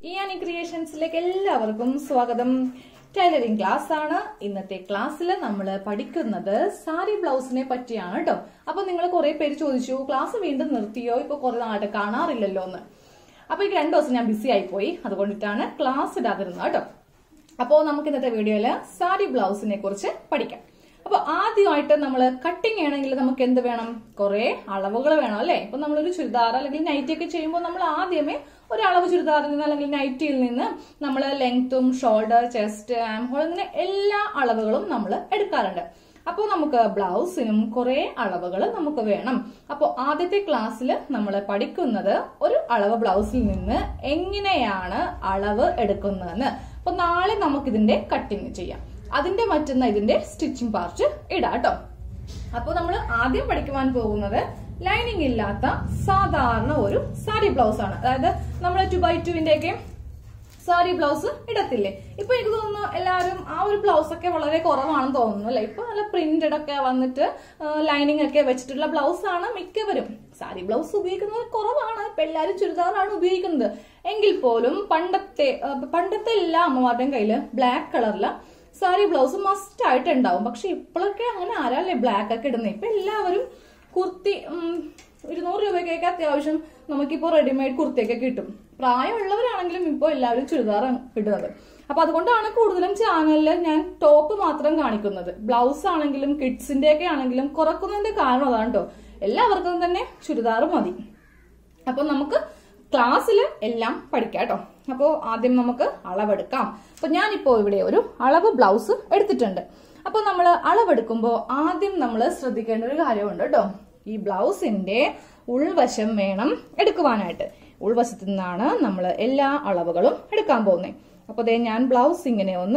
ഈ ആനി ക്രിയേഷൻസിലേക്ക് എല്ലാവർക്കും സ്വാഗതം ടൈലറിംഗ് ക്ലാസ് ആണ് ഇന്നത്തെ ക്ലാസ്സിൽ നമ്മൾ പഠിക്കുന്നത് സാരി ബ്ലൗസിനെ പറ്റിയാണ് കേട്ടോ അപ്പൊ നിങ്ങൾ കുറെ പേര് ചോദിച്ചു ക്ലാസ് വീണ്ടും നിർത്തിയോ ഇപ്പൊ കുറെ നാളെ കാണാറില്ലല്ലോ എന്ന് അപ്പൊ എനിക്ക് രണ്ടു ദിവസം ഞാൻ ബിസി ആയിപ്പോയി അതുകൊണ്ടിട്ടാണ് ക്ലാസ് ഇടാതിരുന്നത് കേട്ടോ അപ്പോൾ നമുക്ക് ഇന്നത്തെ വീഡിയോയില് സാരി ബ്ലൗസിനെ കുറിച്ച് പഠിക്കാം അപ്പൊ ആദ്യമായിട്ട് നമ്മൾ കട്ടിങ് ചെയ്യണമെങ്കിൽ നമുക്ക് എന്ത് വേണം കുറെ അളവുകൾ വേണം അല്ലെ ഇപ്പൊ നമ്മളൊരു ചുരിദാർ അല്ലെങ്കിൽ നൈറ്റി ഒക്കെ ചെയ്യുമ്പോൾ നമ്മൾ ആദ്യമേ ഒരു അളവ് ചുരിദാറിൽ നിന്ന് അല്ലെങ്കിൽ നൈറ്റിയിൽ നിന്ന് നമ്മൾ ലെങ്ത്തും ഷോൾഡർ ചെസ്റ്റ് ആം ഹോൾ ഇങ്ങനെ എല്ലാ അളവുകളും നമ്മൾ എടുക്കാറുണ്ട് അപ്പോൾ നമുക്ക് ബ്ലൗസിനും കുറെ അളവുകൾ നമുക്ക് വേണം അപ്പോൾ ആദ്യത്തെ ക്ലാസ്സിൽ നമ്മൾ പഠിക്കുന്നത് ഒരു അളവ് ബ്ലൗസിൽ നിന്ന് എങ്ങനെയാണ് അളവ് എടുക്കുന്നതെന്ന് അപ്പൊ നാളെ നമുക്കിതിന്റെ കട്ടിങ് ചെയ്യാം അതിന്റെ മറ്റൊന്ന് ഇതിന്റെ സ്റ്റിച്ചിങ് പാർട്ട് ഇടാം കേട്ടോ അപ്പോൾ നമ്മൾ ആദ്യം പഠിക്കുവാൻ പോകുന്നത് ലൈനിങ് ഇല്ലാത്ത സാധാരണ ഒരു സാരി ബ്ലൗസ് ആണ് അതായത് നമ്മൾ ടു ബൈ ടുവിന്റെ ഒക്കെ സാരി ബ്ലൗസ് ഇടത്തില്ലേ ഇപ്പൊ എനിക്ക് തോന്നുന്നു എല്ലാവരും ആ ഒരു ബ്ലൗസ് ഒക്കെ വളരെ കുറവാണെന്ന് തോന്നുന്നു അല്ലെ ഇപ്പൊ നല്ല പ്രിന്റഡ് ഒക്കെ വന്നിട്ട് ലൈനിങ് ഒക്കെ വെച്ചിട്ടുള്ള ബ്ലൗസ് ആണ് മിക്കവരും സാരി ബ്ലൗസ് ഉപയോഗിക്കുന്നത് കുറവാണ് ഇപ്പൊ എല്ലാവരും ചുരിദാറാണ് ഉപയോഗിക്കുന്നത് എങ്കിൽ പോലും പണ്ടത്തെ ആ, പണ്ടത്തെ എല്ലാ അമ്മമാരുടെയും കയ്യില് ബ്ലാക്ക് കളറില് സാരി ബ്ലൗസ് മസ്റ്റ് ആയിട്ട് ഉണ്ടാവും പക്ഷെ ഇപ്പോഴൊക്കെ അങ്ങനെ ആരല്ലേ ബ്ലാക്ക് ഒക്കെ ഇടുന്നത് ഇപ്പൊ എല്ലാവരും കുർത്തി ഉം, ഇരുന്നൂറ് രൂപയ്ക്കൊക്കെ അത്യാവശ്യം നമുക്കിപ്പോ റെഡിമെയ്ഡ് കുർത്തിയൊക്കെ കിട്ടും പ്രായമുള്ളവരാണെങ്കിലും ഇപ്പോൾ എല്ലാവരും ചുരിദാർ ഇടുന്നത് അപ്പൊ അതുകൊണ്ടാണ് കൂടുതലും ചാനലിൽ ഞാൻ ടോപ്പ് മാത്രം കാണിക്കുന്നത് ബ്ലൗസ് ആണെങ്കിലും കിഡ്സിന്റെ ഒക്കെ ആണെങ്കിലും കുറക്കുന്നതിന്റെ കാരണം അതാണ് കേട്ടോ എല്ലാവർക്കും തന്നെ ചുരിദാർ മതി അപ്പൊ നമുക്ക് ക്ലാസ്സിൽ എല്ലാം പഠിക്കാം കേട്ടോ അപ്പോൾ ആദ്യം നമുക്ക് അളവെടുക്കാം അപ്പൊ ഞാനിപ്പോ ഇവിടെ ഒരു അളവ് ബ്ലൗസ് എടുത്തിട്ടുണ്ട് അപ്പൊ നമ്മൾ അളവെടുക്കുമ്പോൾ ആദ്യം നമ്മൾ ശ്രദ്ധിക്കേണ്ട ഒരു കാര്യമുണ്ട് കേട്ടോ ഈ ബ്ലൗസിന്റെ ഉൾവശം വേണം എടുക്കുവാനായിട്ട് ഉൾവശത്തു നിന്നാണ് നമ്മൾ എല്ലാ അളവുകളും എടുക്കാൻ പോകുന്നത് അപ്പോൾ ദേ ഞാൻ ബ്ലൗസ് ഇങ്ങനെ ഒന്ന്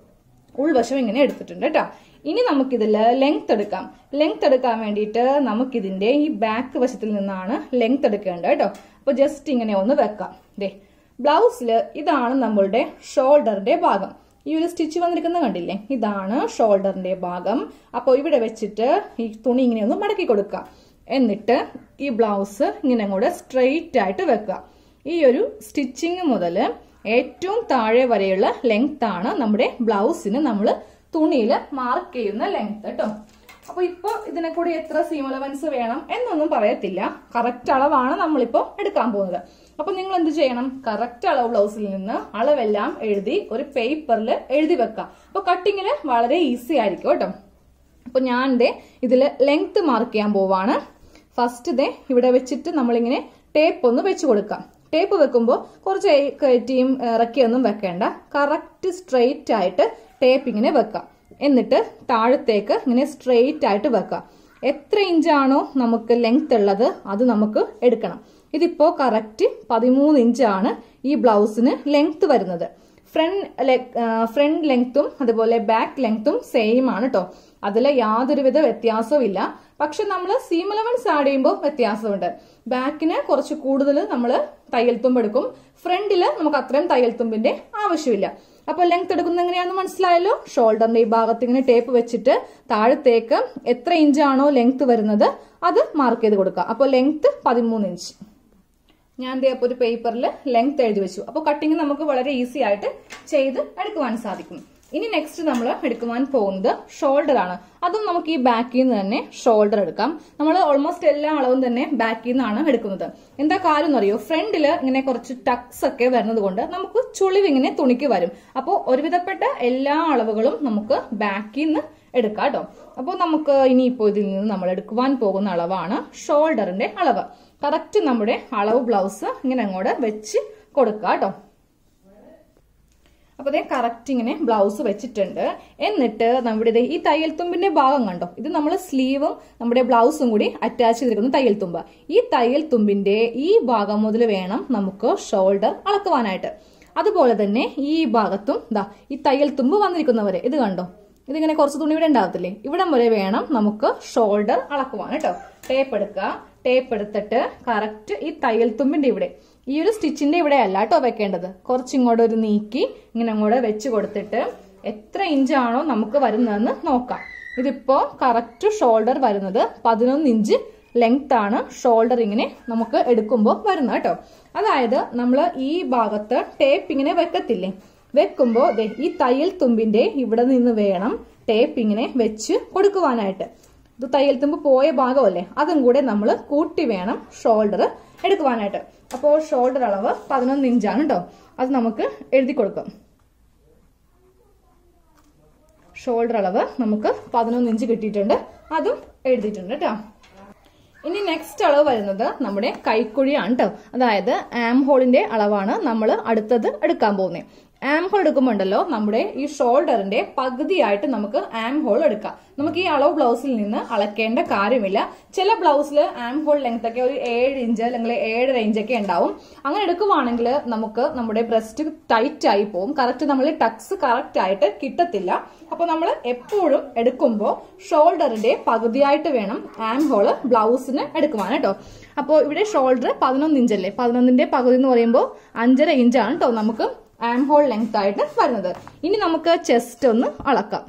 ഉൾവശം ഇങ്ങനെ എടുത്തിട്ടുണ്ട് കേട്ടോ ഇനി നമുക്കിതിൽ ലെങ്ത് എടുക്കാം ലെങ്ത് എടുക്കാൻ വേണ്ടിയിട്ട് നമുക്കിതിന്റെ ഈ ബാക്ക് വശത്തിൽ നിന്നാണ് ലെങ്ത് എടുക്കേണ്ടത് കേട്ടോ അപ്പൊ ജസ്റ്റ് ഇങ്ങനെ ഒന്ന് വെക്കാം ദേ ബ്ലൗസിൽ ഇതാണ് നമ്മളുടെ ഷോൾഡറിന്റെ ഭാഗം ഈ ഒരു സ്റ്റിച്ച് വന്നിരിക്കുന്നത് കണ്ടില്ലേ ഇതാണ് ഷോൾഡറിന്റെ ഭാഗം അപ്പോൾ ഇവിടെ വെച്ചിട്ട് ഈ തുണി ഇങ്ങനെ ഒന്ന് മടക്കി കൊടുക്കാം എന്നിട്ട് ഈ ബ്ലൗസ് ഇങ്ങനെ കൂടെ സ്ട്രെയിറ്റ് ആയിട്ട് വെക്കുക ഈ ഒരു സ്റ്റിച്ചിങ് മുതൽ ഏറ്റവും താഴെ വരെയുള്ള ലെങ്ത് ആണ് നമ്മുടെ ബ്ലൗസിന് നമ്മൾ തുണിയിൽ മാർക്ക് ചെയ്യുന്ന ലെങ്ത് കേട്ടോ അപ്പൊ ഇപ്പൊ ഇതിനെ കൂടി എത്ര സീം അലവൻസ് വേണം എന്നൊന്നും പറയത്തില്ല കറക്റ്റ് അളവാണ് നമ്മളിപ്പോ എടുക്കാൻ പോകുന്നത് അപ്പൊ നിങ്ങൾ എന്ത് ചെയ്യണം കറക്റ്റ് അളവ് ബ്ലൗസിൽ നിന്ന് അളവെല്ലാം എഴുതി ഒരു പേപ്പറിൽ എഴുതി വെക്കാം അപ്പൊ കട്ടിങ്ങിന് വളരെ ഈസി ആയിരിക്കും കേട്ടോ അപ്പൊ ഞാൻ ദേ ഇതില് ലെങ്ത് മാർക്ക് ചെയ്യാൻ പോവാണ് ഫസ്റ്റ് ദേ ഇവിടെ വെച്ചിട്ട് നമ്മളിങ്ങനെ ടേപ്പ് ഒന്ന് വെച്ച് കൊടുക്കാം ടേപ്പ് വെക്കുമ്പോൾ കുറച്ച് കയറ്റിയും ഇറക്കിയൊന്നും വെക്കേണ്ട കറക്റ്റ് സ്ട്രെയിറ്റ് ആയിട്ട് ടേപ്പ് ഇങ്ങനെ വെക്കാം എന്നിട്ട് താഴത്തേക്ക് ഇങ്ങനെ സ്ട്രെയിറ്റ് ആയിട്ട് വെക്കാം എത്ര ഇഞ്ചാണോ നമുക്ക് ലെങ്ത് ഉള്ളത് അത് നമുക്ക് എടുക്കണം ഇതിപ്പോ കറക്റ്റ് പതിമൂന്ന് ഇഞ്ചാണ് ഈ ബ്ലൗസിന് ലെങ്ത് വരുന്നത് ഫ്രണ്ട് ഫ്രണ്ട് ലെങ്ത്തും അതുപോലെ ബാക്ക് ലെങ്ത്തും സെയിം ആണ് കേട്ടോ അതിൽ യാതൊരുവിധ വ്യത്യാസവും ഇല്ല പക്ഷെ നമ്മൾ സീം അലവൻസ് ആഡ് ചെയ്യുമ്പോൾ വ്യത്യാസമുണ്ട് ബാക്കിന് കുറച്ച് കൂടുതൽ നമ്മൾ തയ്യൽ തുമ്പ് എടുക്കും ഫ്രണ്ടില് നമുക്ക് അത്രയും തയ്യൽ തുമ്പിന്റെ ആവശ്യമില്ല അപ്പൊ ലെങ്ത് എടുക്കുന്നത് എങ്ങനെയാണെന്ന് മനസ്സിലായല്ലോ ഷോൾഡറിന്റെ ഈ ഭാഗത്ത് ഇങ്ങനെ ടേപ്പ് വെച്ചിട്ട് താഴത്തേക്ക് എത്ര ഇഞ്ചാണോ ലെങ്ത് വരുന്നത് അത് മാർക്ക് ചെയ്ത് കൊടുക്കുക അപ്പോൾ ലെങ്ത് പതിമൂന്ന് ഇഞ്ച് ഞാൻ ദേ അപ്പോൾ ഒരു പേപ്പറിൽ ലെങ്ത് എഴുതി വെച്ചു അപ്പോൾ കട്ടിങ് നമുക്ക് വളരെ ഈസി ആയിട്ട് ചെയ്ത് എടുക്കുവാൻ സാധിക്കും ഇനി നെക്സ്റ്റ് നമ്മൾ എടുക്കുവാൻ പോകുന്നത് ഷോൾഡർ ആണ് അതും നമുക്ക് ഈ ബാക്കിൽ നിന്ന് തന്നെ ഷോൾഡർ എടുക്കാം നമ്മൾ ഓൾമോസ്റ്റ് എല്ലാ അളവും തന്നെ ബാക്കിൽ നിന്നാണ് എടുക്കുന്നത് എന്താ കാര്യം എന്നറിയോ ഫ്രണ്ടിൽ ഇങ്ങനെ കുറച്ച് ടക്സ് ഒക്കെ വരുന്നത് കൊണ്ട് നമുക്ക് ചുളിവ് ഇങ്ങനെ തുണിക്ക് വരും അപ്പോൾ ഒരുവിധപ്പെട്ട എല്ലാ അളവുകളും നമുക്ക് ബാക്കിൽ നിന്ന് എടുക്കാം കേട്ടോ അപ്പോൾ നമുക്ക് ഇനിയിപ്പോൾ ഇതിൽ നിന്ന് നമ്മൾ എടുക്കുവാൻ പോകുന്ന അളവാണ് ഷോൾഡറിന്റെ അളവ് കറക്റ്റ് നമ്മുടെ അളവ് ബ്ലൗസ് ഇങ്ങനെ അങ്ങോട്ട് വെച്ച് കൊടുക്കുക കേട്ടോ അപ്പൊ അതേ കറക്റ്റ് ഇങ്ങനെ ബ്ലൗസ് വെച്ചിട്ടുണ്ട് എന്നിട്ട് നമ്മുടെ ഇത് ഈ തയ്യൽ തുമ്പിന്റെ ഭാഗം കണ്ടോ ഇത് നമ്മൾ സ്ലീവും നമ്മുടെ ബ്ലൗസും കൂടി അറ്റാച്ച് ചെയ്തിരിക്കുന്ന തയ്യൽ തുമ്പ് ഈ തയ്യൽ തുമ്പിന്റെ ഈ ഭാഗം മുതൽ വേണം നമുക്ക് ഷോൾഡർ അളക്കുവാനായിട്ട് അതുപോലെ തന്നെ ഈ ഭാഗത്തും ദാ ഈ തയ്യൽ തുമ്പ് വന്നിരിക്കുന്നവരെ ഇത് കണ്ടോ ഇതിങ്ങനെ കുറച്ച് തുണി ഇവിടെ ഉണ്ടാവത്തില്ലേ ഇവിടം വരെ വേണം നമുക്ക് ഷോൾഡർ അളക്കുവാൻ കേട്ടോ ടേപ്പ് എടുക്കുക ടേപ്പ് എടുത്തിട്ട് കറക്റ്റ് ഈ തയ്യൽ തുമ്പിന്റെ ഇവിടെ ഈ ഒരു സ്റ്റിച്ചിന്റെ ഇവിടെ അല്ല കേട്ടോ വെക്കേണ്ടത് കുറച്ചിങ്ങോട്ട് ഒരു നീക്കി ഇങ്ങനെ അങ്ങോട്ട് വെച്ച് കൊടുത്തിട്ട് എത്ര ഇഞ്ചാണോ നമുക്ക് വരുന്നതെന്ന് നോക്കാം ഇതിപ്പോ കറക്റ്റ് ഷോൾഡർ വരുന്നത് പതിനൊന്ന് ഇഞ്ച് ലെങ്ത് ആണ് ഷോൾഡർ ഇങ്ങനെ നമുക്ക് എടുക്കുമ്പോൾ വരുന്നത് കേട്ടോ അതായത് നമ്മൾ ഈ ഭാഗത്ത് ടേപ്പ് ഇങ്ങനെ വെക്കത്തില്ലേ വെക്കുമ്പോൾ ദേ ഈ തയ്യൽ തുമ്പിന്റെ ഇവിടെ നിന്ന് വേണം ടേപ്പ് ഇങ്ങനെ വെച്ച് കൊടുക്കുവാനായിട്ട് ഇത് തയ്യൽ തുമ്പ് പോയ ഭാഗമല്ലേ അതും കൂടെ നമ്മൾ കൂട്ടി വേണം ഷോൾഡർ എടുക്കുവാനായിട്ട് അപ്പോൾ ഷോൾഡർ അളവ് പതിനൊന്ന് ഇഞ്ചാണ് കേട്ടോ അത് നമുക്ക് എഴുതി കൊടുക്കാം ഷോൾഡർ അളവ് നമുക്ക് പതിനൊന്ന് ഇഞ്ച് കിട്ടിയിട്ടുണ്ട് അതും എഴുതിയിട്ടുണ്ട് കേട്ടോ ഇനി നെക്സ്റ്റ് അളവ് വരുന്നത് നമ്മുടെ കൈക്കുഴിയാണ് കേട്ടോ അതായത് ആം ഹോളിന്റെ അളവാണ് നമ്മൾ അടുത്തത് എടുക്കാൻ പോകുന്നത് ആം ഹോൾ എടുക്കുമ്പോൾ ഉണ്ടല്ലോ നമ്മുടെ ഈ ഷോൾഡറിന്റെ പകുതിയായിട്ട് നമുക്ക് ആം ഹോൾ എടുക്കാം നമുക്ക് ഈ അളവ് ബ്ലൗസിൽ നിന്ന് അളക്കേണ്ട കാര്യമില്ല ചില ബ്ലൗസിൽ ആം ഹോൾ ലെങ്ത് ഒക്കെ ഒരു ഏഴ് ഇഞ്ച് അല്ലെങ്കിൽ ഏഴര ഇഞ്ചൊക്കെ ഉണ്ടാവും അങ്ങനെ എടുക്കുവാണെങ്കിൽ നമുക്ക് നമ്മുടെ ബ്രസ്റ്റ് ടൈറ്റ് ആയി പോകും കറക്റ്റ് നമ്മൾ ടക്സ് കറക്റ്റ് ആയിട്ട് കിട്ടത്തില്ല അപ്പൊ നമ്മൾ എപ്പോഴും എടുക്കുമ്പോൾ ഷോൾഡറിന്റെ പകുതിയായിട്ട് വേണം ആം ഹോള് ബ്ലൗസിന് എടുക്കുവാൻ കേട്ടോ അപ്പോൾ ഇവിടെ ഷോൾഡർ പതിനൊന്ന് ഇഞ്ചല്ലേ പതിനൊന്നിന്റെ പകുതി എന്ന് പറയുമ്പോൾ അഞ്ചര ഇഞ്ചാണ് കേട്ടോ നമുക്ക് ആം ഹോൾ ലെങ്ത് ആയിട്ട് വരുന്നത് ഇനി നമുക്ക് ചെസ്റ്റ് ഒന്ന് അളക്കാം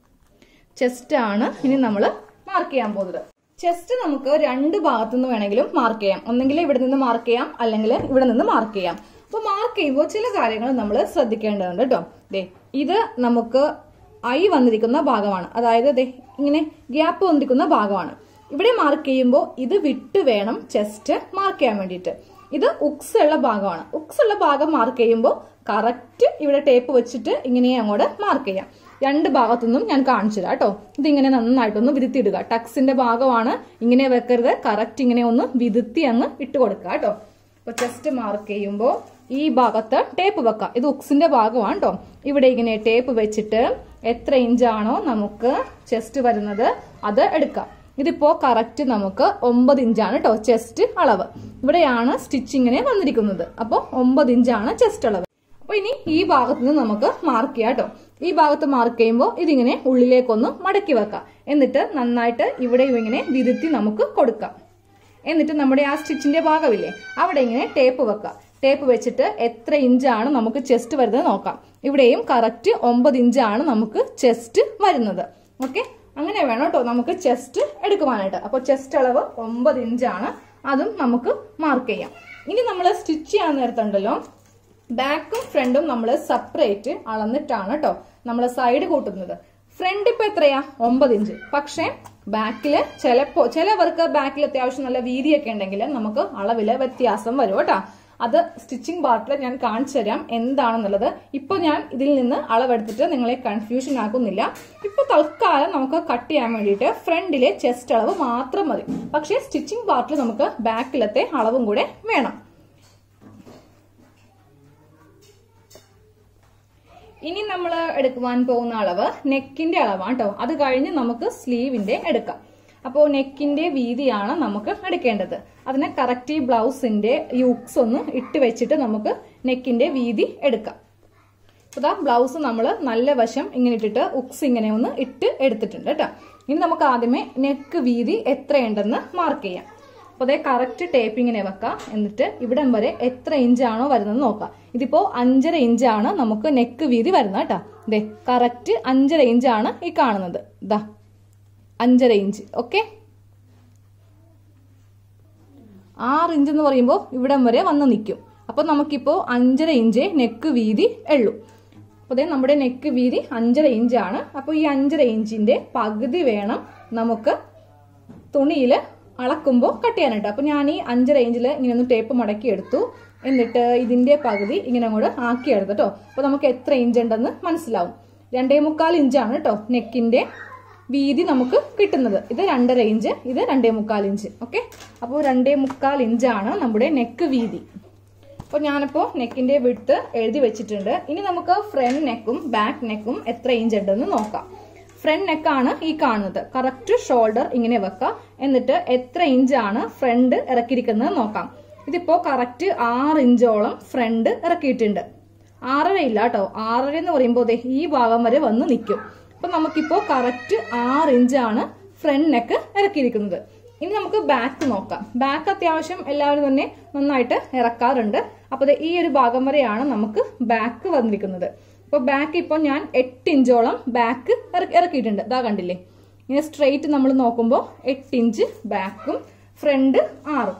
ചെസ്റ്റ് ആണ് ഇനി നമ്മൾ മാർക്ക് ചെയ്യാൻ പോകുന്നത് ചെസ്റ്റ് നമുക്ക് രണ്ട് ഭാഗത്തു നിന്ന് വേണമെങ്കിലും മാർക്ക് ചെയ്യാം ഒന്നെങ്കിൽ ഇവിടെ നിന്ന് മാർക്ക് ചെയ്യാം അല്ലെങ്കിൽ ഇവിടെ നിന്ന് മാർക്ക് ചെയ്യാം അപ്പൊ മാർക്ക് ചെയ്യുമ്പോൾ ചില കാര്യങ്ങൾ നമ്മൾ ശ്രദ്ധിക്കേണ്ടതുണ്ട് കേട്ടോ ദേ ഇത് നമുക്ക് ഐ വന്നിരിക്കുന്ന ഭാഗമാണ് അതായത് ദേ ഇങ്ങനെ ഗ്യാപ്പ് വന്നിരിക്കുന്ന ഭാഗമാണ് ഇവിടെ മാർക്ക് ചെയ്യുമ്പോൾ ഇത് വിട്ട് വേണം ചെസ്റ്റ് മാർക്ക് ചെയ്യാൻ വേണ്ടിയിട്ട് ഇത് ഉക്സ് ഉള്ള ഭാഗമാണ് ഉക്സ് ഉള്ള ഭാഗം മാർക്ക് ചെയ്യുമ്പോൾ കറക്റ്റ് ഇവിടെ ടേപ്പ് വെച്ചിട്ട് ഇങ്ങനെ അങ്ങോട്ട് മാർക്ക് ചെയ്യാം രണ്ട് ഭാഗത്തുനിന്നും ഞാൻ കാണിച്ചു തരാം കേട്ടോ ഇതിങ്ങനെ നന്നായിട്ടൊന്ന് വിരുത്തിയിടുക ടക്സിന്റെ ഭാഗമാണ് ഇങ്ങനെ വെക്കരുത് കറക്റ്റ് ഇങ്ങനെ ഒന്ന് വിരുത്തി അങ്ങ് ഇട്ട് കൊടുക്കുക കേട്ടോ അപ്പൊ ചെസ്റ്റ് മാർക്ക് ചെയ്യുമ്പോൾ ഈ ഭാഗത്ത് ടേപ്പ് വെക്കാം ഇത് ഉക്സിന്റെ ഭാഗമാണ് കേട്ടോ ഇവിടെ ഇങ്ങനെ ടേപ്പ് വെച്ചിട്ട് എത്ര ഇഞ്ചാണോ നമുക്ക് ചെസ്റ്റ് വരുന്നത് അത് എടുക്കാം ഇതിപ്പോ കറക്റ്റ് നമുക്ക് ഒമ്പത് ഇഞ്ചാണ് കേട്ടോ ചെസ്റ്റ് അളവ് ഇവിടെയാണ് സ്റ്റിച്ചിങ്ങിനെ വന്നിരിക്കുന്നത് അപ്പോൾ ഒമ്പത് ഇഞ്ചാണ് ചെസ്റ്റ് അളവ് അപ്പൊ ഇനി ഈ ഭാഗത്ത് നിന്ന് നമുക്ക് മാർക്ക് ചെയ്യാം കേട്ടോ ഈ ഭാഗത്ത് മാർക്ക് ചെയ്യുമ്പോൾ ഇതിങ്ങനെ ഉള്ളിലേക്കൊന്ന് മടക്കി വെക്കാം എന്നിട്ട് നന്നായിട്ട് ഇവിടെയും ഇങ്ങനെ വിരുത്തി നമുക്ക് കൊടുക്കാം എന്നിട്ട് നമ്മുടെ ആ സ്റ്റിച്ചിന്റെ ഭാഗമില്ലേ അവിടെ ഇങ്ങനെ ടേപ്പ് വെക്കാം ടേപ്പ് വെച്ചിട്ട് എത്ര ഇഞ്ചാണ് നമുക്ക് ചെസ്റ്റ് വരുന്നത് നോക്കാം ഇവിടെയും കറക്റ്റ് ഒമ്പത് ഇഞ്ചാണ് നമുക്ക് ചെസ്റ്റ് വരുന്നത് ഓക്കെ അങ്ങനെ വേണം കേട്ടോ നമുക്ക് ചെസ്റ്റ് എടുക്കുവാനായിട്ട് അപ്പൊ ചെസ്റ്റ് അളവ് ഒമ്പത് ഇഞ്ചാണ് അതും നമുക്ക് മാർക്ക് ചെയ്യാം ഇനി നമ്മൾ സ്റ്റിച്ച് ചെയ്യാൻ നേരത്തുണ്ടല്ലോ ബാക്കും ഫ്രണ്ടും നമ്മൾ സെപ്പറേറ്റ് അളന്നിട്ടാണ് കേട്ടോ നമ്മൾ സൈഡ് കൂട്ടുന്നത് ഫ്രണ്ട് ഇപ്പൊ എത്രയാ ഒമ്പത് ഇഞ്ച് പക്ഷേ ബാക്കില് ചിലപ്പോ ചിലവർക്ക് ബാക്കിൽ അത്യാവശ്യം നല്ല വീതിയൊക്കെ ഉണ്ടെങ്കിൽ നമുക്ക് അളവില് വ്യത്യാസം വരും കേട്ടോ അത് സ്റ്റിച്ചിങ് പാർട്ടിൽ ഞാൻ കാണിച്ചു തരാം എന്താണെന്നുള്ളത് ഇപ്പൊ ഞാൻ ഇതിൽ നിന്ന് അളവെടുത്തിട്ട് നിങ്ങളെ കൺഫ്യൂഷൻ ആക്കുന്നില്ല ഇപ്പൊ തൽക്കാലം നമുക്ക് കട്ട് ചെയ്യാൻ വേണ്ടിയിട്ട് ഫ്രണ്ടിലെ ചെസ്റ്റ് അളവ് മാത്രം മതി പക്ഷേ സ്റ്റിച്ചിങ് പാർട്ടിൽ നമുക്ക് ബാക്കിലത്തെ അളവും കൂടെ വേണം ഇനി നമ്മൾ എടുക്കുവാൻ പോകുന്ന അളവ് നെക്കിന്റെ അളവാണ് കേട്ടോ അത് കഴിഞ്ഞ് നമുക്ക് സ്ലീവിന്റെ എടുക്കാം അപ്പോൾ നെക്കിന്റെ വീതിയാണ് നമുക്ക് എടുക്കേണ്ടത് അതിന് കറക്റ്റ് ഈ ബ്ലൗസിന്റെ യൂക്സ് ഒന്ന് ഇട്ട് വെച്ചിട്ട് നമുക്ക് നെക്കിന്റെ വീതി എടുക്കാം ഇതാ ബ്ലൗസ് നമ്മൾ നല്ല വശം ഇങ്ങനെ ഇട്ടിട്ട് ഉക്സ് ഇങ്ങനെ ഒന്ന് ഇട്ട് എടുത്തിട്ടുണ്ട് കേട്ടോ ഇനി നമുക്ക് ആദ്യമേ നെക്ക് വീതി എത്രയുണ്ടെന്ന് മാർക്ക് ചെയ്യാം അപ്പോൾ അതേ കറക്റ്റ് ടേപ്പിങ്ങിനെ വെക്കാം എന്നിട്ട് ഇവിടം വരെ എത്ര ഇഞ്ചാണോ വരുന്നത് നോക്കാം ഇതിപ്പോ അഞ്ചര ഇഞ്ചാണ് നമുക്ക് നെക്ക് വീതി വരുന്നത് കേട്ടോ ഇതേ കറക്റ്റ് അഞ്ചര ഇഞ്ചാണ് ഈ കാണുന്നത് ഇതാ അഞ്ചര ഇഞ്ച് ഓക്കെ ആറ് ഇഞ്ച് എന്ന് പറയുമ്പോൾ ഇവിടം വരെ വന്ന് നിൽക്കും അപ്പോൾ നമുക്കിപ്പോൾ അഞ്ചര ഇഞ്ച് നെക്ക് വീതി ഉള്ളൂ അപ്പോൾ അതേ നമ്മുടെ നെക്ക് വീതി അഞ്ചര ഇഞ്ചാണ് അപ്പോൾ ഈ അഞ്ചര ഇഞ്ചിന്റെ പകുതി വേണം നമുക്ക് തുണിയിൽ അളക്കുമ്പോൾ കട്ട് ചെയ്യാനായിട്ട് അപ്പോൾ ഞാൻ ഈ അഞ്ചര ഇഞ്ചിൽ ഇങ്ങനെ ഒന്ന് ടേപ്പ് മടക്കി എടുത്തു എന്നിട്ട് ഇതിന്റെ പകുതി ഇങ്ങനെ അങ്ങോട്ട് ആക്കി എടുത്തു കേട്ടോ അപ്പോൾ നമുക്ക് എത്ര ഇഞ്ച് ഉണ്ടെന്ന് മനസ്സിലാവും രണ്ടേ മുക്കാൽ ഇഞ്ചാണ് കേട്ടോ നെക്കിന്റെ വീതി നമുക്ക് കിട്ടുന്നത് ഇത് രണ്ടര ഇഞ്ച് ഇത് രണ്ടേ മുക്കാൽ ഇഞ്ച് ഓക്കെ അപ്പോൾ രണ്ടേ മുക്കാൽ ഇഞ്ചാണ് നമ്മുടെ നെക്ക് വീതി അപ്പോൾ ഞാനിപ്പോൾ നെക്കിന്റെ വിട്ട് എഴുതി വെച്ചിട്ടുണ്ട് ഇനി നമുക്ക് ഫ്രണ്ട് നെക്കും ബാക്ക് നെക്കും എത്ര ഇഞ്ച് ഉണ്ടെന്ന് നോക്കാം ഫ്രണ്ട് നെക്കാണ് ഈ കാണുന്നത് കറക്റ്റ് ഷോൾഡർ ഇങ്ങനെ വെക്കാം എന്നിട്ട് എത്ര ഇഞ്ചാണ് ഫ്രണ്ട് ഇറക്കിയിരിക്കുന്നത് നോക്കാം ഇതിപ്പോ കറക്റ്റ് ആറ് ഇഞ്ചോളം ഫ്രണ്ട് ഇറക്കിയിട്ടുണ്ട് ആറര ഇല്ല കേട്ടോ ആറര എന്ന് പറയുമ്പോൾ ദേ ഈ ഭാഗം വരെ വന്ന് നിൽക്കും അപ്പൊ നമുക്കിപ്പോ കറക്റ്റ് ആറ് ഇഞ്ചാണ് ഫ്രണ്ട് നെക്ക് ഇറക്കിയിരിക്കുന്നത് ഇനി നമുക്ക് ബാക്ക് നോക്കാം ബാക്ക് അത്യാവശ്യം എല്ലാവരും തന്നെ നന്നായിട്ട് ഇറക്കാറുണ്ട് അപ്പൊ ദേ ഈ ഒരു ഭാഗം വരെയാണ് നമുക്ക് ബാക്ക് വന്നിരിക്കുന്നത് അപ്പൊ ബാക്ക് ഇപ്പോൾ ഞാൻ എട്ട് ഇഞ്ചോളം ബാക്ക് ഇറക്കിയിട്ടുണ്ട് ഇതാ കണ്ടില്ലേ ഇങ്ങനെ സ്ട്രെയിറ്റ് നമ്മൾ നോക്കുമ്പോൾ എട്ട് ഇഞ്ച് ബാക്കും ഫ്രണ്ട് ആറും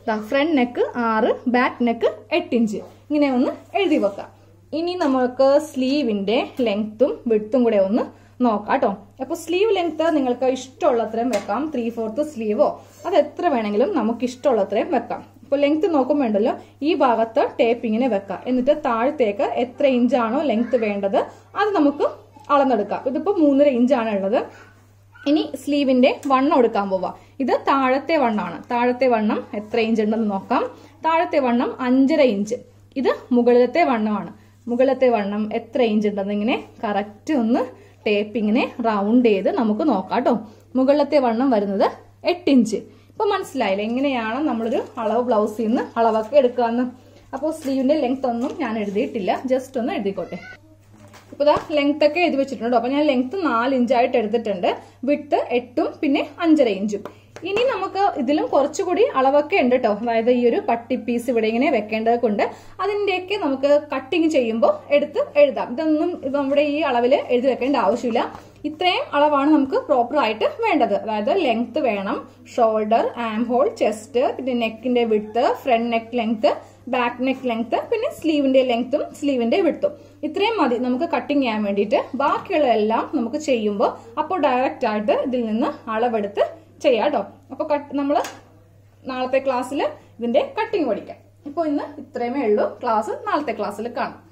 ഫ്രണ്ട് നെക്ക് ആറ് ബാക്ക് നെക്ക് എട്ട് ഇഞ്ച് ഇങ്ങനെ ഒന്ന് എഴുതി വെക്കാം ഇനി നമുക്ക് സ്ലീവിന്റെ ലെങ്ത്തും വിടുത്തും കൂടെ ഒന്ന് നോക്കാം കേട്ടോ അപ്പൊ സ്ലീവ് ലെങ്ത് നിങ്ങൾക്ക് ഇഷ്ടമുള്ളത്രയും വെക്കാം ത്രീ ഫോർത്ത് സ്ലീവോ അത് എത്ര വേണമെങ്കിലും നമുക്ക് ഇഷ്ടമുള്ളത്രയും വെക്കാം ഇപ്പൊ ലെങ്ത് നോക്കുമ്പോൾ ഉണ്ടല്ലോ ഈ ഭാഗത്ത് ടേപ്പിങ്ങിനെ വെക്കാം എന്നിട്ട് താഴത്തേക്ക് എത്ര ഇഞ്ചാണോ ലെങ്ത് വേണ്ടത് അത് നമുക്ക് അളന്നെടുക്കാം ഇതിപ്പോ മൂന്നര ഇഞ്ചാണ് ഉള്ളത് ഇനി സ്ലീവിന്റെ വണ്ണം എടുക്കാൻ പോവാ ഇത് താഴത്തെ വണ്ണമാണ് താഴത്തെ വണ്ണം എത്ര ഇഞ്ച് ഉണ്ടെന്ന് നോക്കാം താഴത്തെ വണ്ണം അഞ്ചര ഇഞ്ച് ഇത് മുകളിലത്തെ വണ്ണമാണ് മുകളിലത്തെ വണ്ണം എത്ര ഇഞ്ച് ഉണ്ടെന്ന് ഇങ്ങനെ കറക്റ്റ് ഒന്ന് ടേപ്പിങ്ങിനെ റൗണ്ട് ചെയ്ത് നമുക്ക് നോക്കാം കേട്ടോ മുകളിലത്തെ വണ്ണം വരുന്നത് എട്ട് ഇഞ്ച് ഇപ്പൊ മനസ്സിലായില്ലേ എങ്ങനെയാണ് നമ്മളൊരു അളവ് ബ്ലൗസിൽ നിന്ന് അളവൊക്കെ എടുക്കാന്ന് അപ്പോൾ സ്ലീവിന്റെ ലെങ്ത് ഒന്നും ഞാൻ എഴുതിയിട്ടില്ല ജസ്റ്റ് ഒന്ന് എഴുതിക്കോട്ടെ ഇപ്പൊ ഇതാ ലെങ്ത് ഒക്കെ എഴുതി വെച്ചിട്ടുണ്ട് അപ്പൊ ഞാൻ ലെങ്ത് നാല് ഇഞ്ചായിട്ട് എടുത്തിട്ടുണ്ട് വിട്ട് എട്ടും പിന്നെ അഞ്ചര ഇഞ്ചും ഇനി നമുക്ക് ഇതിലും കുറച്ചുകൂടി അളവൊക്കെ ഉണ്ട് കേട്ടോ അതായത് ഈ ഒരു പട്ടി പീസ് ഇവിടെ ഇങ്ങനെ വെക്കേണ്ടത് കൊണ്ട് അതിന്റെയൊക്കെ നമുക്ക് കട്ടിങ് ചെയ്യുമ്പോൾ എടുത്ത് എഴുതാം ഇതൊന്നും ഇത് നമ്മുടെ ഈ അളവിൽ എഴുതി വെക്കേണ്ട ആവശ്യമില്ല ഇത്രയും അളവാണ് നമുക്ക് പ്രോപ്പർ ആയിട്ട് വേണ്ടത് അതായത് ലെങ്ത് വേണം ഷോൾഡർ ആം ഹോൾ ചെസ്റ്റ് പിന്നെ നെക്കിന്റെ വിട്ട് front neck length back neck length പിന്നെ സ്ലീവിന്റെ ലെങ്ത്തും സ്ലീവിന്റെ വിട്ടും ഇത്രയും മതി നമുക്ക് കട്ടിങ് ചെയ്യാൻ വേണ്ടിയിട്ട് ബാക്കിയുള്ള എല്ലാം നമുക്ക് ചെയ്യുമ്പോൾ അപ്പോൾ ഡയറക്റ്റ് ആയിട്ട് ഇതിൽ നിന്ന് അളവെടുത്ത് ചെയ്യാം കേട്ടോ അപ്പോൾ നമ്മൾ നാളത്തെ ക്ലാസ്സിൽ ഇതിന്റെ കട്ടിങ് പഠിക്കാം ഇപ്പോൾ ഇന്ന് ഇത്രയുമേ ഉള്ളൂ ക്ലാസ് നാളത്തെ ക്ലാസ്സിൽ കാണാം